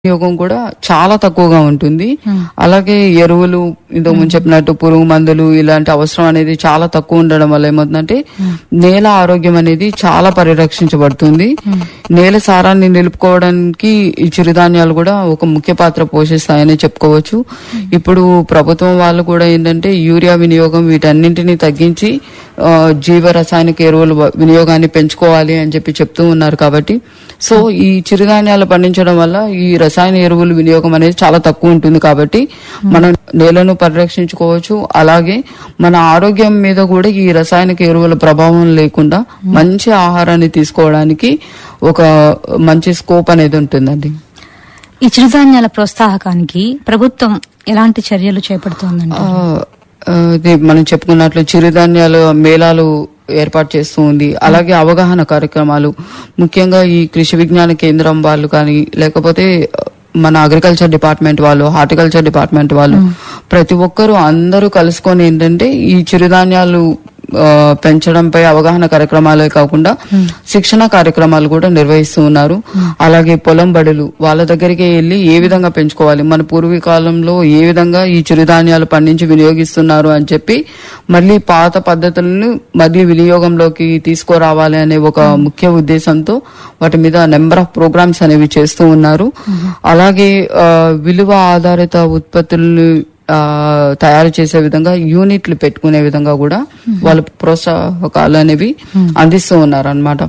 వినియోగం కూడా చాలా తక్కువగా ఉంటుంది అలాగే ఎరువులు ఇంతకు ముందు చెప్పినట్టు పురుగు మందులు ఇలాంటి అవసరం అనేది చాలా తక్కువ ఉండడం వల్ల ఏమవుతుందంటే నేల ఆరోగ్యం అనేది చాలా పరిరక్షించబడుతుంది నేల సారాన్ని నిలుపుకోవడానికి ఈ చిరుధాన్యాలు కూడా ఒక ముఖ్య పాత్ర పోషిస్తాయని చెప్పుకోవచ్చు ఇప్పుడు ప్రభుత్వం వాళ్ళు కూడా ఏంటంటే యూరియా వినియోగం వీటన్నింటినీ తగ్గించి ఆ, జీవ రసాయనిక ఎరువుల వ- వినియోగాన్ని పెంచుకోవాలి అని చెప్పి చెప్తూ ఉన్నారు కాబట్టి సో ఈ చిరుధాన్యాలు పండించడం వల్ల ఈ రసాయన ఎరువుల వినియోగం అనేది చాలా తక్కువ ఉంటుంది కాబట్టి మనం నేలను పరిరక్షించుకోవచ్చు అలాగే మన ఆరోగ్యం మీద కూడా ఈ రసాయనిక ఎరువుల ప్రభావం లేకుండా మంచి ఆహారాన్ని తీసుకోవడానికి ఒక మంచి స్కోప్ అనేది ఉంటుందండి ఈ చిరుధాన్యాల ప్రోత్సాహకానికి ప్రభుత్వం ఎలాంటి చర్యలు చేపడుతోందండి ఆ, ఆ, ఇది మనం చెప్పుకున్నట్లు చిరుధాన్యాలు మేళాలు ఏర్పాటు చేస్తూ ఉంది అలాగే అవగాహన కార్యక్రమాలు ముఖ్యంగా ఈ కృషి విజ్ఞాన కేంద్రం వాళ్ళు కానీ లేకపోతే మన అగ్రికల్చర్ డిపార్ట్మెంట్ వాళ్ళు హార్టికల్చర్ డిపార్ట్మెంట్ వాళ్ళు ప్రతి ఒక్కరూ అందరూ కలుసుకొని ఏంటంటే ఈ చిరుధాన్యాలు ఆ, పెంచడంపై అవగాహన కార్యక్రమాలే కాకుండా శిక్షణ కార్యక్రమాలు కూడా నిర్వహిస్తూ ఉన్నారు అలాగే పొలం బడులు వాళ్ళ దగ్గరికి వెళ్ళి ఏ విధంగా పెంచుకోవాలి మన పూర్వీకాలంలో ఏ విధంగా ఈ చిరుధాన్యాలు పండించి వినియోగిస్తున్నారు అని చెప్పి మళ్ళీ పాత పద్ధతులను మళ్ళీ వినియోగంలోకి తీసుకురావాలి అనే ఒక ముఖ్య ఉద్దేశంతో వాటి మీద నెంబర్ ఆఫ్ ప్రోగ్రామ్స్ అనేవి చేస్తూ ఉన్నారు అలాగే ఆ, విలువ ఆధారిత ఉత్పత్తులను ఆ, తయారు చేసే విధంగా యూనిట్లు పెట్టుకునే విధంగా కూడా వాళ్ళు ప్రోత్సాహకాలు అనేవి అందిస్తూ ఉన్నారు అనమాట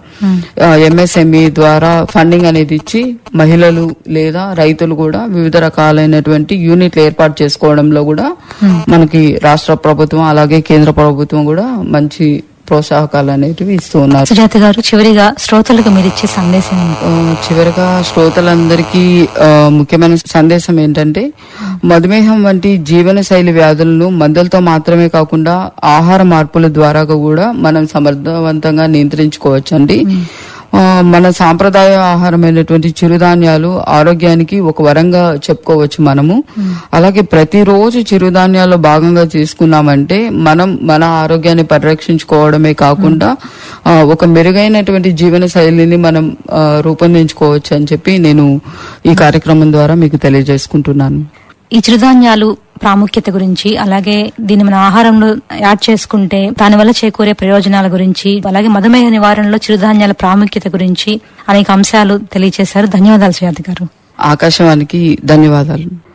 ఎంఎస్ఎంఈ ద్వారా ఫండింగ్ అనేది ఇచ్చి మహిళలు లేదా రైతులు కూడా వివిధ రకాలైనటువంటి యూనిట్లు ఏర్పాటు చేసుకోవడంలో కూడా మనకి రాష్ట్ర ప్రభుత్వం అలాగే కేంద్ర ప్రభుత్వం కూడా మంచి ప్రోత్సాహకాలు అనేటివి ఇస్తూ ఉన్నారు సుజాత గారు చివరిగా శ్రోతలకు మీరు ఇచ్చే సందేశం ఏంటి? ఆ, చివరగా శ్రోతలందరికీ ఆ, ముఖ్యమైన సందేశం ఏంటంటే మధుమేహం వంటి జీవనశైలి వ్యాధులను మందులతో మాత్రమే కాకుండా ఆహార మార్పుల ద్వారా కూడా మనం సమర్థవంతంగా నియంత్రించుకోవచ్చండి ఆ, మన సాంప్రదాయ ఆహారమైనటువంటి చిరుధాన్యాలు ఆరోగ్యానికి ఒక వరంగా చెప్పుకోవచ్చు మనము అలాగే ప్రతిరోజు చిరుధాన్యాల్లో భాగంగా తీసుకున్నామంటే మనం మన ఆరోగ్యాన్ని పరిరక్షించుకోవడమే కాకుండా ఆ, ఒక మెరుగైనటువంటి జీవన శైలిని మనం ఆ, రూపొందించుకోవచ్చు అని చెప్పి నేను ఈ కార్యక్రమం ద్వారా మీకు తెలియజేసుకుంటున్నాను ఈ చిరుధాన్యాలు ప్రాముఖ్యత గురించి అలాగే దీన్ని మన ఆహారంలో యాడ్ చేసుకుంటే దానివల్ల చేకూరే ప్రయోజనాల గురించి అలాగే మధుమేహ నివారణలో చిరుధాన్యాల ప్రాముఖ్యత గురించి అనేక అంశాలు తెలియజేశారు ధన్యవాదాలు సుజాత గారు ఆకాశవాణికి ధన్యవాదాలు